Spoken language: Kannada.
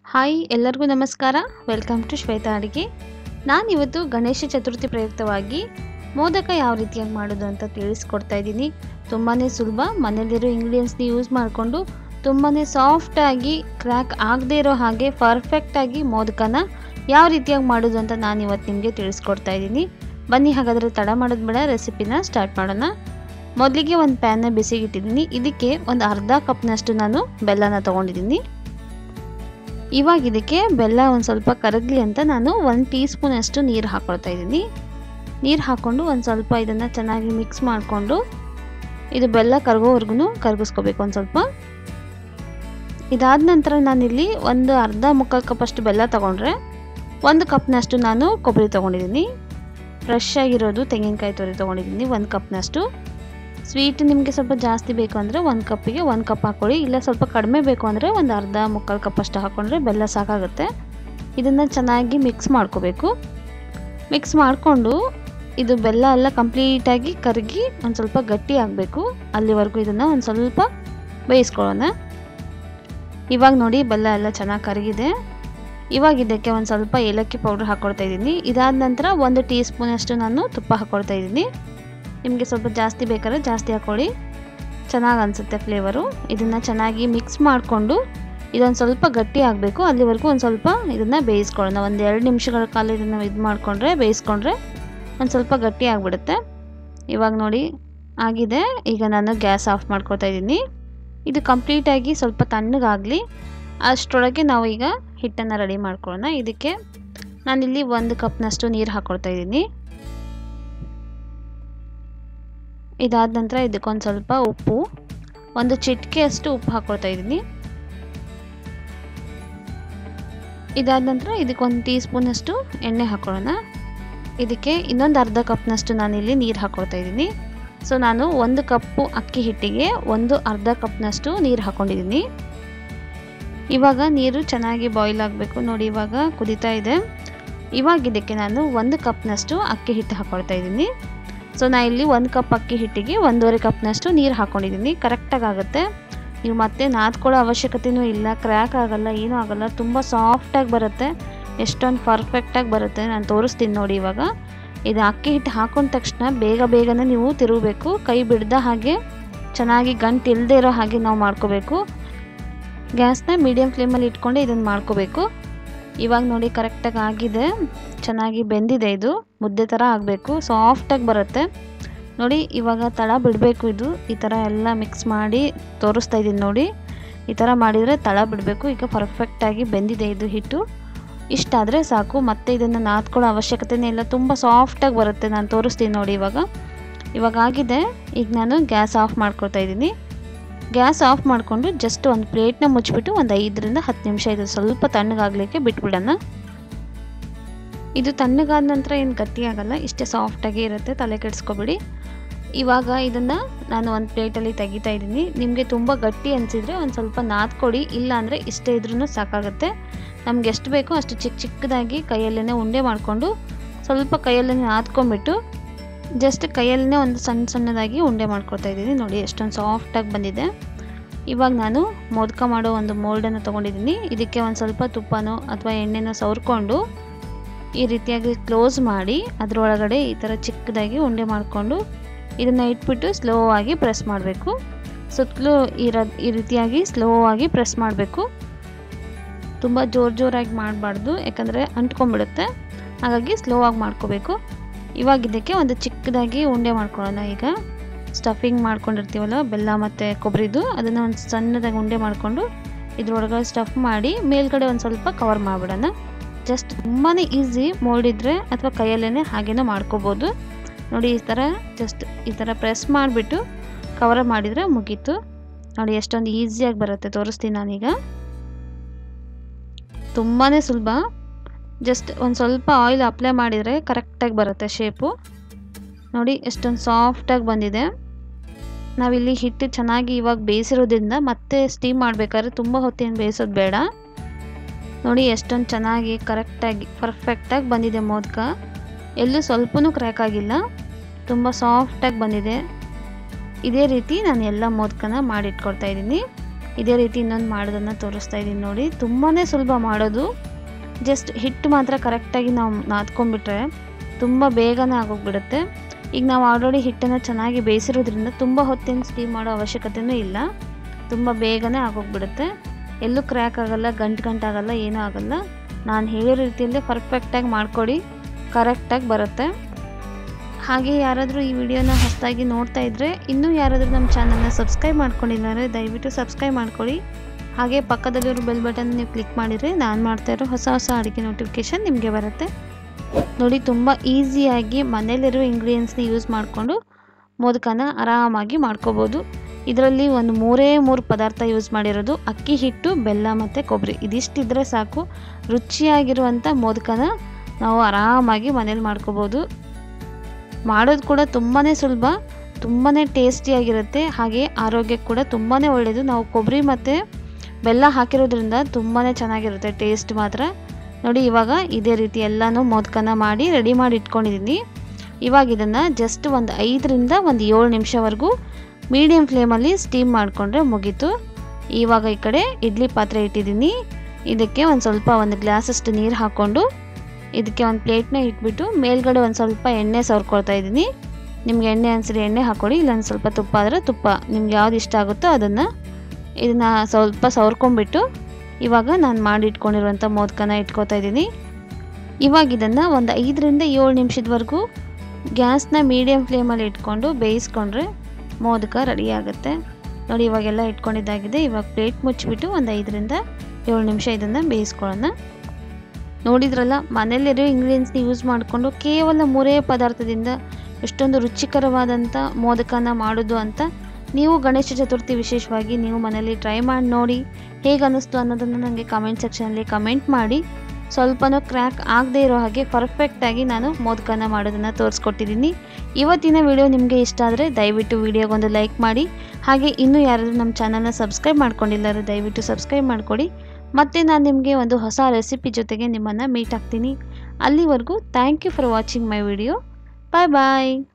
ಹಾಯ್ ಎಲ್ಲರಿಗೂ ನಮಸ್ಕಾರ ವೆಲ್ಕಮ್ ಟು ಶ್ವೇತಾ ಅಡುಗೆ ನಾನಿವತ್ತು ಗಣೇಶ ಚತುರ್ಥಿ ಪ್ರಯುಕ್ತವಾಗಿ ಮೋದಕ ಯಾವ ರೀತಿಯಾಗಿ ಮಾಡೋದು ಅಂತ ತಿಳಿಸ್ಕೊಡ್ತಾ ಇದ್ದೀನಿ ತುಂಬಾ ಸುಲಭ ಮನೇಲಿರೋ ಇಂಗ್ರೀಡಿಯೆಂಟ್ಸ್ನ ಯೂಸ್ ಮಾಡಿಕೊಂಡು ತುಂಬಾ ಸಾಫ್ಟಾಗಿ ಕ್ರ್ಯಾಕ್ ಆಗದೇ ಇರೋ ಹಾಗೆ ಪರ್ಫೆಕ್ಟಾಗಿ ಮೋದಕನ ಯಾವ ರೀತಿಯಾಗಿ ಮಾಡೋದು ಅಂತ ನಾನು ಇವತ್ತು ನಿಮಗೆ ತಿಳಿಸ್ಕೊಡ್ತಾ ಇದ್ದೀನಿ ಬನ್ನಿ ಹಾಗಾದರೆ ತಡ ಮಾಡೋದು ಬೇಡ ರೆಸಿಪಿನ ಸ್ಟಾರ್ಟ್ ಮಾಡೋಣ ಮೊದಲಿಗೆ ಒಂದು ಪ್ಯಾನ್ನ ಬಿಸಿಗಿಟ್ಟಿದ್ದೀನಿ ಇದಕ್ಕೆ ಒಂದು ಅರ್ಧ ಕಪ್ನಷ್ಟು ನಾನು ಬೆಲ್ಲನ ತೊಗೊಂಡಿದ್ದೀನಿ ಇವಾಗ ಇದಕ್ಕೆ ಬೆಲ್ಲ ಒಂದು ಸ್ವಲ್ಪ ಕರಗಲಿ ಅಂತ ನಾನು ಒಂದು ಟೀ ಸ್ಪೂನಷ್ಟು ನೀರು ಹಾಕ್ಕೊಳ್ತಾ ಇದ್ದೀನಿ ನೀರು ಹಾಕ್ಕೊಂಡು ಒಂದು ಸ್ವಲ್ಪ ಇದನ್ನು ಚೆನ್ನಾಗಿ ಮಿಕ್ಸ್ ಮಾಡಿಕೊಂಡು ಇದು ಬೆಲ್ಲ ಕರಗೋವರೆಗೂ ಕರಗಿಸ್ಕೋಬೇಕು ಒಂದು ಸ್ವಲ್ಪ ಇದಾದ ನಂತರ ನಾನಿಲ್ಲಿ ಒಂದು ಅರ್ಧ ಮುಕ್ಕಾಲು ಕಪ್ಪಷ್ಟು ಬೆಲ್ಲ ತೊಗೊಂಡ್ರೆ ಒಂದು ಕಪ್ನಷ್ಟು ನಾನು ಕೊಬ್ಬರಿ ತೊಗೊಂಡಿದ್ದೀನಿ ಫ್ರೆಶ್ ಆಗಿರೋದು ತೆಂಗಿನಕಾಯಿ ತುರಿ ತೊಗೊಂಡಿದ್ದೀನಿ ಒಂದು ಕಪ್ನಷ್ಟು ಸ್ವೀಟ್ ನಿಮಗೆ ಸ್ವಲ್ಪ ಜಾಸ್ತಿ ಬೇಕು ಅಂದರೆ ಒಂದು ಕಪ್ಪಿಗೆ ಒಂದು ಕಪ್ ಹಾಕ್ಕೊಳ್ಳಿ ಇಲ್ಲ ಸ್ವಲ್ಪ ಕಡಿಮೆ ಬೇಕು ಅಂದರೆ ಒಂದು ಅರ್ಧ ಮುಕ್ಕಾಲು ಕಪ್ಪಷ್ಟು ಹಾಕ್ಕೊಂಡ್ರೆ ಬೆಲ್ಲ ಸಾಕಾಗುತ್ತೆ ಇದನ್ನು ಚೆನ್ನಾಗಿ ಮಿಕ್ಸ್ ಮಾಡ್ಕೋಬೇಕು ಮಿಕ್ಸ್ ಮಾಡಿಕೊಂಡು ಇದು ಬೆಲ್ಲ ಎಲ್ಲ ಕಂಪ್ಲೀಟಾಗಿ ಕರಗಿ ಒಂದು ಸ್ವಲ್ಪ ಗಟ್ಟಿ ಆಗಬೇಕು ಅಲ್ಲಿವರೆಗೂ ಇದನ್ನು ಒಂದು ಸ್ವಲ್ಪ ಬೇಯಿಸ್ಕೊಳ್ಳೋಣ ಇವಾಗ ನೋಡಿ ಬೆಲ್ಲ ಎಲ್ಲ ಚೆನ್ನಾಗಿ ಕರಗಿದೆ ಇವಾಗ ಇದಕ್ಕೆ ಒಂದು ಸ್ವಲ್ಪ ಏಲಕ್ಕಿ ಪೌಡ್ರ್ ಹಾಕ್ಕೊಳ್ತಾ ಇದ್ದೀನಿ ಇದಾದ ನಂತರ ಒಂದು ಟೀ ಸ್ಪೂನಷ್ಟು ನಾನು ತುಪ್ಪ ಹಾಕ್ಕೊಳ್ತಾ ಇದ್ದೀನಿ ನಿಮಗೆ ಸ್ವಲ್ಪ ಜಾಸ್ತಿ ಬೇಕಾದ್ರೆ ಜಾಸ್ತಿ ಹಾಕ್ಕೊಳ್ಳಿ ಚೆನ್ನಾಗಿ ಅನಿಸುತ್ತೆ ಫ್ಲೇವರು ಇದನ್ನು ಚೆನ್ನಾಗಿ ಮಿಕ್ಸ್ ಮಾಡಿಕೊಂಡು ಇದೊಂದು ಸ್ವಲ್ಪ ಗಟ್ಟಿ ಆಗಬೇಕು ಅಲ್ಲಿವರೆಗೂ ಒಂದು ಸ್ವಲ್ಪ ಇದನ್ನು ಬೇಯಿಸ್ಕೊಳ್ಳೋಣ ಒಂದು ಎರಡು ನಿಮಿಷಗಳ ಕಾಲ ಇದನ್ನು ಇದು ಮಾಡಿಕೊಂಡ್ರೆ ಬೇಯಿಸ್ಕೊಂಡ್ರೆ ಒಂದು ಸ್ವಲ್ಪ ಗಟ್ಟಿ ಆಗಿಬಿಡುತ್ತೆ ಇವಾಗ ನೋಡಿ ಆಗಿದೆ ಈಗ ನಾನು ಗ್ಯಾಸ್ ಆಫ್ ಮಾಡ್ಕೊತಾ ಇದ್ದೀನಿ ಇದು ಕಂಪ್ಲೀಟಾಗಿ ಸ್ವಲ್ಪ ತಣ್ಣಗಾಗಲಿ ಅಷ್ಟರೊಳಗೆ ನಾವು ಈಗ ಹಿಟ್ಟನ್ನು ರೆಡಿ ಮಾಡ್ಕೊಳ್ಳೋಣ ಇದಕ್ಕೆ ನಾನಿಲ್ಲಿ ಒಂದು ಕಪ್ನಷ್ಟು ನೀರು ಹಾಕ್ಕೊಳ್ತಾ ಇದ್ದೀನಿ ಇದಾದ ನಂತರ ಇದಕ್ಕೊಂದು ಸ್ವಲ್ಪ ಉಪ್ಪು ಒಂದು ಚಿಟಿಕೆಯಷ್ಟು ಉಪ್ಪು ಹಾಕ್ಕೊಳ್ತಾ ಇದ್ದೀನಿ ಇದಾದ ನಂತರ ಇದಕ್ಕೊಂದು ಟೀ ಸ್ಪೂನಷ್ಟು ಎಣ್ಣೆ ಹಾಕ್ಕೊಳ್ಳೋಣ ಇದಕ್ಕೆ ಇನ್ನೊಂದು ಅರ್ಧ ಕಪ್ನಷ್ಟು ನಾನಿಲ್ಲಿ ನೀರು ಹಾಕ್ಕೊಳ್ತಾ ಇದ್ದೀನಿ ಸೊ ನಾನು ಒಂದು ಕಪ್ಪು ಅಕ್ಕಿ ಹಿಟ್ಟಿಗೆ ಒಂದು ಅರ್ಧ ಕಪ್ನಷ್ಟು ನೀರು ಹಾಕ್ಕೊಂಡಿದ್ದೀನಿ ಇವಾಗ ನೀರು ಚೆನ್ನಾಗಿ ಬಾಯ್ಲ್ ಆಗಬೇಕು ನೋಡಿ ಇವಾಗ ಕುದೀತಾ ಇದೆ ಇವಾಗ ಇದಕ್ಕೆ ನಾನು ಒಂದು ಕಪ್ನಷ್ಟು ಅಕ್ಕಿ ಹಿಟ್ಟು ಹಾಕ್ಕೊಳ್ತಾ ಇದ್ದೀನಿ ಸೊ ನಾ ಇಲ್ಲಿ ಒಂದು ಕಪ್ ಅಕ್ಕಿ ಹಿಟ್ಟಿಗೆ ಒಂದೂವರೆ ಕಪ್ನಷ್ಟು ನೀರು ಹಾಕ್ಕೊಂಡಿದ್ದೀನಿ ಕರೆಕ್ಟಾಗಿ ಆಗುತ್ತೆ ನೀವು ಮತ್ತೆ ನಾದ್ಕೊಳ್ಳೋ ಅವಶ್ಯಕತೆಯೂ ಇಲ್ಲ ಕ್ರ್ಯಾಕ್ ಆಗಲ್ಲ ಏನೂ ಆಗಲ್ಲ ತುಂಬ ಸಾಫ್ಟಾಗಿ ಬರುತ್ತೆ ಎಷ್ಟೊಂದು ಪರ್ಫೆಕ್ಟಾಗಿ ಬರುತ್ತೆ ನಾನು ತೋರಿಸ್ತೀನಿ ನೋಡಿ ಇವಾಗ ಇದು ಅಕ್ಕಿ ಹಿಟ್ಟು ಹಾಕೊಂಡ ತಕ್ಷಣ ಬೇಗ ಬೇಗನೆ ನೀವು ತಿರುಗಬೇಕು ಕೈ ಬಿಡ್ದ ಹಾಗೆ ಚೆನ್ನಾಗಿ ಗಂಟು ಇಲ್ಲದೆ ಇರೋ ಹಾಗೆ ನಾವು ಮಾಡ್ಕೋಬೇಕು ಗ್ಯಾಸ್ನ ಮೀಡಿಯಮ್ ಫ್ಲೇಮಲ್ಲಿ ಇಟ್ಕೊಂಡು ಇದನ್ನು ಮಾಡ್ಕೋಬೇಕು ಇವಾಗ ನೋಡಿ ಕರೆಕ್ಟಾಗಿ ಆಗಿದೆ ಚೆನ್ನಾಗಿ ಬೆಂದಿದೆ ಇದು ಮುದ್ದೆ ಥರ ಆಗಬೇಕು ಸಾಫ್ಟಾಗಿ ಬರುತ್ತೆ ನೋಡಿ ಇವಾಗ ತಳ ಬಿಡಬೇಕು ಇದು ಈ ಥರ ಎಲ್ಲ ಮಿಕ್ಸ್ ಮಾಡಿ ತೋರಿಸ್ತಾ ಇದ್ದೀನಿ ನೋಡಿ ಈ ಥರ ಮಾಡಿದರೆ ತಳ ಬಿಡಬೇಕು ಈಗ ಪರ್ಫೆಕ್ಟಾಗಿ ಬೆಂದಿದೆ ಇದು ಹಿಟ್ಟು ಇಷ್ಟಾದರೆ ಸಾಕು ಮತ್ತೆ ಇದನ್ನು ನಾದ್ಕೊಳ್ಳೋ ಅವಶ್ಯಕತೆನೇ ಇಲ್ಲ ತುಂಬ ಸಾಫ್ಟಾಗಿ ಬರುತ್ತೆ ನಾನು ತೋರಿಸ್ತೀನಿ ನೋಡಿ ಇವಾಗ ಇವಾಗ ಆಗಿದೆ ಈಗ ನಾನು ಗ್ಯಾಸ್ ಆಫ್ ಮಾಡ್ಕೊಳ್ತಾ ಇದ್ದೀನಿ ಗ್ಯಾಸ್ ಆಫ್ ಮಾಡಿಕೊಂಡು ಜಸ್ಟ್ ಒಂದು ಪ್ಲೇಟ್ನ ಮುಚ್ಚಿಬಿಟ್ಟು ಒಂದು ಐದರಿಂದ ಹತ್ತು ನಿಮಿಷ ಇದು ಸ್ವಲ್ಪ ತಣ್ಣಗಾಗಲಿಕ್ಕೆ ಬಿಟ್ಬಿಡೋಣ ಇದು ತಣ್ಣಗಾದ ನಂತರ ಏನು ಗಟ್ಟಿ ಆಗಲ್ಲ ಇಷ್ಟೇ ಸಾಫ್ಟಾಗಿ ಇರುತ್ತೆ ತಲೆ ಕೆಡಿಸ್ಕೊಬೇಡಿ ಇವಾಗ ಇದನ್ನು ನಾನು ಒಂದು ಪ್ಲೇಟಲ್ಲಿ ತೆಗಿತಾ ಇದ್ದೀನಿ ನಿಮಗೆ ತುಂಬ ಗಟ್ಟಿ ಅನಿಸಿದರೆ ಒಂದು ಸ್ವಲ್ಪ ನಾದ್ಕೊಡಿ ಇಲ್ಲ ಅಂದರೆ ಇಷ್ಟೇ ಇದ್ರೂ ಸಾಕಾಗುತ್ತೆ ನಮ್ಗೆ ಎಷ್ಟು ಬೇಕೋ ಅಷ್ಟು ಚಿಕ್ಕ ಚಿಕ್ಕದಾಗಿ ಕೈಯಲ್ಲೇ ಉಂಡೆ ಮಾಡಿಕೊಂಡು ಸ್ವಲ್ಪ ಕೈಯಲ್ಲೇ ನಾದ್ಕೊಂಬಿಟ್ಟು ಜಸ್ಟ್ ಕೈಯಲ್ಲೇ ಒಂದು ಸಣ್ಣ ಸಣ್ಣದಾಗಿ ಉಂಡೆ ಮಾಡ್ಕೊಳ್ತಾ ಇದ್ದೀನಿ ನೋಡಿ ಎಷ್ಟೊಂದು ಸಾಫ್ಟಾಗಿ ಬಂದಿದೆ ಇವಾಗ ನಾನು ಮೋದಕ ಮಾಡೋ ಒಂದು ಮೋಲ್ಡನ್ನು ತೊಗೊಂಡಿದ್ದೀನಿ ಇದಕ್ಕೆ ಒಂದು ಸ್ವಲ್ಪ ತುಪ್ಪನೋ ಅಥವಾ ಎಣ್ಣೆನೋ ಸವರ್ಕೊಂಡು ಈ ರೀತಿಯಾಗಿ ಕ್ಲೋಸ್ ಮಾಡಿ ಅದರೊಳಗಡೆ ಈ ಥರ ಚಿಕ್ಕದಾಗಿ ಉಂಡೆ ಮಾಡಿಕೊಂಡು ಇದನ್ನು ಇಟ್ಬಿಟ್ಟು ಸ್ಲೋ ಆಗಿ ಪ್ರೆಸ್ ಮಾಡಬೇಕು ಸುತ್ತಲೂ ಇರೋ ಈ ರೀತಿಯಾಗಿ ಸ್ಲೋ ಆಗಿ ಪ್ರೆಸ್ ಮಾಡಬೇಕು ತುಂಬ ಜೋರು ಜೋರಾಗಿ ಮಾಡಬಾರ್ದು ಯಾಕಂದರೆ ಅಂಟ್ಕೊಂಡ್ಬಿಡುತ್ತೆ ಹಾಗಾಗಿ ಸ್ಲೋ ಆಗಿ ಮಾಡ್ಕೋಬೇಕು ಇವಾಗ ಇದಕ್ಕೆ ಒಂದು ಚಿಕ್ಕದಾಗಿ ಉಂಡೆ ಮಾಡ್ಕೊಳ್ಳೋಣ ಈಗ ಸ್ಟಫಿಂಗ್ ಮಾಡ್ಕೊಂಡಿರ್ತೀವಲ್ಲ ಬೆಲ್ಲ ಮತ್ತು ಕೊಬ್ಬರಿದು ಅದನ್ನು ಒಂದು ಸಣ್ಣದಾಗಿ ಉಂಡೆ ಮಾಡಿಕೊಂಡು ಇದ್ರೊಳಗಡೆ ಸ್ಟಫ್ ಮಾಡಿ ಮೇಲ್ಗಡೆ ಒಂದು ಸ್ವಲ್ಪ ಕವರ್ ಮಾಡಿಬಿಡೋಣ ಜಸ್ಟ್ ತುಂಬಾ ಈಸಿ ಮೋಲ್ಡ್ ಇದ್ದರೆ ಅಥವಾ ಕೈಯಲ್ಲೇ ಹಾಗೇನೂ ಮಾಡ್ಕೋಬೋದು ನೋಡಿ ಈ ಥರ ಜಸ್ಟ್ ಈ ಥರ ಪ್ರೆಸ್ ಮಾಡಿಬಿಟ್ಟು ಕವರ್ ಮಾಡಿದರೆ ಮುಗೀತು ನೋಡಿ ಎಷ್ಟೊಂದು ಈಸಿಯಾಗಿ ಬರುತ್ತೆ ತೋರಿಸ್ತೀನಿ ನಾನೀಗ ತುಂಬಾ ಸುಲಭ ಜಸ್ಟ್ ಒಂದು ಸ್ವಲ್ಪ ಆಯಿಲ್ ಅಪ್ಲೈ ಮಾಡಿದರೆ ಕರೆಕ್ಟಾಗಿ ಬರುತ್ತೆ ಶೇಪು ನೋಡಿ ಎಷ್ಟೊಂದು ಸಾಫ್ಟಾಗಿ ಬಂದಿದೆ ನಾವಿಲ್ಲಿ ಹಿಟ್ಟು ಚೆನ್ನಾಗಿ ಇವಾಗ ಬೇಯಿಸಿರೋದ್ರಿಂದ ಮತ್ತೆ ಸ್ಟೀಮ್ ಮಾಡಬೇಕಾದ್ರೆ ತುಂಬ ಹೊತ್ತೇನು ಬೇಯಿಸೋದು ಬೇಡ ನೋಡಿ ಎಷ್ಟೊಂದು ಚೆನ್ನಾಗಿ ಕರೆಕ್ಟಾಗಿ ಪರ್ಫೆಕ್ಟಾಗಿ ಬಂದಿದೆ ಮೋದಕ ಎಲ್ಲೂ ಸ್ವಲ್ಪನೂ ಕ್ರ್ಯಾಕ್ ಆಗಿಲ್ಲ ತುಂಬ ಸಾಫ್ಟಾಗಿ ಬಂದಿದೆ ಇದೇ ರೀತಿ ನಾನು ಎಲ್ಲ ಮೋದಕನ ಮಾಡಿಟ್ಕೊಳ್ತಾ ಇದ್ದೀನಿ ಇದೇ ರೀತಿ ಇನ್ನೊಂದು ಮಾಡೋದನ್ನು ತೋರಿಸ್ತಾ ಇದ್ದೀನಿ ನೋಡಿ ತುಂಬಾ ಸುಲಭ ಮಾಡೋದು ಜಸ್ಟ್ ಹಿಟ್ಟು ಮಾತ್ರ ಕರೆಕ್ಟಾಗಿ ನಾವು ನಾದ್ಕೊಂಡ್ಬಿಟ್ರೆ ತುಂಬ ಬೇಗನೆ ಆಗೋಗ್ಬಿಡುತ್ತೆ ಈಗ ನಾವು ಆಲ್ರೆಡಿ ಹಿಟ್ಟನ್ನು ಚೆನ್ನಾಗಿ ಬೇಯಿಸಿರೋದ್ರಿಂದ ತುಂಬ ಹೊತ್ತೇನು ಸ್ಟೀಮ್ ಮಾಡೋ ಅವಶ್ಯಕತೆಯೂ ಇಲ್ಲ ತುಂಬ ಬೇಗನೆ ಆಗೋಗ್ಬಿಡುತ್ತೆ ಎಲ್ಲೂ ಕ್ರ್ಯಾಕ್ ಆಗಲ್ಲ ಗಂಟು ಗಂಟಾಗಲ್ಲ ಏನೂ ಆಗಲ್ಲ ನಾನು ಹೇಳಿರೋ ರೀತಿಯಲ್ಲೇ ಪರ್ಫೆಕ್ಟಾಗಿ ಮಾಡಿಕೊಡಿ ಕರೆಕ್ಟಾಗಿ ಬರುತ್ತೆ ಹಾಗೆ ಯಾರಾದರೂ ಈ ವಿಡಿಯೋನ ಹೊಸದಾಗಿ ನೋಡ್ತಾ ಇದ್ದರೆ ಇನ್ನೂ ಯಾರಾದರೂ ನಮ್ಮ ಚಾನಲ್ನ ಸಬ್ಸ್ಕ್ರೈಬ್ ಮಾಡ್ಕೊಂಡಿದ್ದಾರೆ ದಯವಿಟ್ಟು ಸಬ್ಸ್ಕ್ರೈಬ್ ಮಾಡ್ಕೊಳ್ಳಿ ಹಾಗೆ ಪಕ್ಕದಲ್ಲಿರೋ ಬೆಲ್ ಬಟನ್ ನೀವು ಕ್ಲಿಕ್ ಮಾಡಿದರೆ ನಾನು ಮಾಡ್ತಾ ಇರೋ ಹೊಸ ಹೊಸ ಅಡುಗೆ ನೋಟಿಫಿಕೇಷನ್ ನಿಮಗೆ ಬರುತ್ತೆ ನೋಡಿ ತುಂಬ ಈಸಿಯಾಗಿ ಮನೇಲಿರೋ ಇಂಗ್ರೀಡಿಯೆಂಟ್ಸ್ನ ಯೂಸ್ ಮಾಡಿಕೊಂಡು ಮೋದಕನ ಆರಾಮಾಗಿ ಮಾಡ್ಕೋಬೋದು ಇದರಲ್ಲಿ ಒಂದು ಮೂರೇ ಮೂರು ಪದಾರ್ಥ ಯೂಸ್ ಮಾಡಿರೋದು ಅಕ್ಕಿ ಹಿಟ್ಟು ಬೆಲ್ಲ ಮತ್ತು ಕೊಬ್ಬರಿ ಇದಿಷ್ಟಿದ್ರೆ ಸಾಕು ರುಚಿಯಾಗಿರುವಂಥ ಮೋದಕನ ನಾವು ಆರಾಮಾಗಿ ಮನೇಲಿ ಮಾಡ್ಕೋಬೋದು ಮಾಡೋದು ಕೂಡ ತುಂಬಾ ಸುಲಭ ತುಂಬಾ ಟೇಸ್ಟಿಯಾಗಿರುತ್ತೆ ಹಾಗೆ ಆರೋಗ್ಯಕ್ಕೆ ಕೂಡ ತುಂಬಾ ಒಳ್ಳೆಯದು ನಾವು ಕೊಬ್ಬರಿ ಮತ್ತು ಬೆಲ್ಲ ಹಾಕಿರೋದ್ರಿಂದ ತುಂಬಾ ಚೆನ್ನಾಗಿರುತ್ತೆ ಟೇಸ್ಟ್ ಮಾತ್ರ ನೋಡಿ ಇವಾಗ ಇದೇ ರೀತಿ ಎಲ್ಲನೂ ಮೋದಕನ ಮಾಡಿ ರೆಡಿ ಮಾಡಿ ಇಟ್ಕೊಂಡಿದ್ದೀನಿ ಇವಾಗ ಇದನ್ನು ಜಸ್ಟ್ ಒಂದು ಐದರಿಂದ ಒಂದು ಏಳು ನಿಮಿಷವರೆಗೂ ಮೀಡಿಯಮ್ ಫ್ಲೇಮಲ್ಲಿ ಸ್ಟೀಮ್ ಮಾಡಿಕೊಂಡ್ರೆ ಮುಗೀತು ಇವಾಗ ಈ ಕಡೆ ಇಡ್ಲಿ ಪಾತ್ರೆ ಇಟ್ಟಿದ್ದೀನಿ ಇದಕ್ಕೆ ಒಂದು ಸ್ವಲ್ಪ ಒಂದು ಗ್ಲಾಸಷ್ಟು ನೀರು ಹಾಕ್ಕೊಂಡು ಇದಕ್ಕೆ ಒಂದು ಪ್ಲೇಟ್ನ ಇಟ್ಬಿಟ್ಟು ಮೇಲ್ಗಡೆ ಒಂದು ಸ್ವಲ್ಪ ಎಣ್ಣೆ ಸವರ್ಕೊಳ್ತಾ ಇದ್ದೀನಿ ನಿಮ್ಗೆ ಎಣ್ಣೆ ಅನ್ಸರಿ ಎಣ್ಣೆ ಹಾಕ್ಕೊಡಿ ಇಲ್ಲ ಒಂದು ಸ್ವಲ್ಪ ತುಪ್ಪ ಆದರೆ ತುಪ್ಪ ನಿಮ್ಗೆ ಯಾವ್ದು ಇಷ್ಟ ಆಗುತ್ತೋ ಅದನ್ನು ಇದನ್ನು ಸ್ವಲ್ಪ ಸವರ್ಕೊಂಡ್ಬಿಟ್ಟು ಇವಾಗ ನಾನು ಮಾಡಿ ಇಟ್ಕೊಂಡಿರುವಂಥ ಮೋದಕನ ಇಟ್ಕೊತಾ ಇದ್ದೀನಿ ಇವಾಗ ಇದನ್ನು ಒಂದು ಐದರಿಂದ ಏಳು ನಿಮಿಷದವರೆಗೂ ಗ್ಯಾಸ್ನ ಮೀಡಿಯಮ್ ಫ್ಲೇಮಲ್ಲಿ ಇಟ್ಕೊಂಡು ಬೇಯಿಸ್ಕೊಂಡ್ರೆ ಮೋದಕ ರೆಡಿ ಆಗುತ್ತೆ ನೋಡಿ ಇವಾಗೆಲ್ಲ ಇಟ್ಕೊಂಡಿದ್ದಾಗಿದೆ ಇವಾಗ ಪ್ಲೇಟ್ ಮುಚ್ಚಿಬಿಟ್ಟು ಒಂದು ಐದರಿಂದ ಏಳು ನಿಮಿಷ ಇದನ್ನು ಬೇಯಿಸ್ಕೊಳ್ಳೋಣ ನೋಡಿದ್ರಲ್ಲ ಮನೇಲಿರೋ ಇಂಗ್ರೀಡಿಯೆಂಟ್ಸ್ನ ಯೂಸ್ ಮಾಡಿಕೊಂಡು ಕೇವಲ ಮೂರೇ ಪದಾರ್ಥದಿಂದ ಎಷ್ಟೊಂದು ರುಚಿಕರವಾದಂಥ ಮೋದಕನ ಮಾಡೋದು ಅಂತ ನೀವು ಗಣೇಶ ಚತುರ್ಥಿ ವಿಶೇಷವಾಗಿ ನೀವು ಮನೇಲಿ ಟ್ರೈ ಮಾಡಿ ನೋಡಿ ಹೇಗೆ ಅನ್ನಿಸ್ತು ಅನ್ನೋದನ್ನು ನನಗೆ ಕಮೆಂಟ್ ಸೆಕ್ಷನಲ್ಲಿ ಕಮೆಂಟ್ ಮಾಡಿ ಸ್ವಲ್ಪನೂ ಕ್ರ್ಯಾಕ್ ಆಗದೇ ಇರೋ ಹಾಗೆ ಪರ್ಫೆಕ್ಟಾಗಿ ನಾನು ಮೋದಕನ ಮಾಡೋದನ್ನು ತೋರಿಸ್ಕೊಟ್ಟಿದ್ದೀನಿ ಇವತ್ತಿನ ವಿಡಿಯೋ ನಿಮಗೆ ಇಷ್ಟ ಆದರೆ ದಯವಿಟ್ಟು ವಿಡಿಯೋಗೊಂದು ಲೈಕ್ ಮಾಡಿ ಹಾಗೆ ಇನ್ನೂ ಯಾರಾದರೂ ನಮ್ಮ ಚಾನಲ್ನ ಸಬ್ಸ್ಕ್ರೈಬ್ ಮಾಡ್ಕೊಂಡಿಲ್ಲರೂ ದಯವಿಟ್ಟು ಸಬ್ಸ್ಕ್ರೈಬ್ ಮಾಡಿಕೊಡಿ ಮತ್ತು ನಾನು ನಿಮಗೆ ಒಂದು ಹೊಸ ರೆಸಿಪಿ ಜೊತೆಗೆ ನಿಮ್ಮನ್ನು ಮೀಟ್ ಆಗ್ತೀನಿ ಅಲ್ಲಿವರೆಗೂ thank you for watching my video bye bye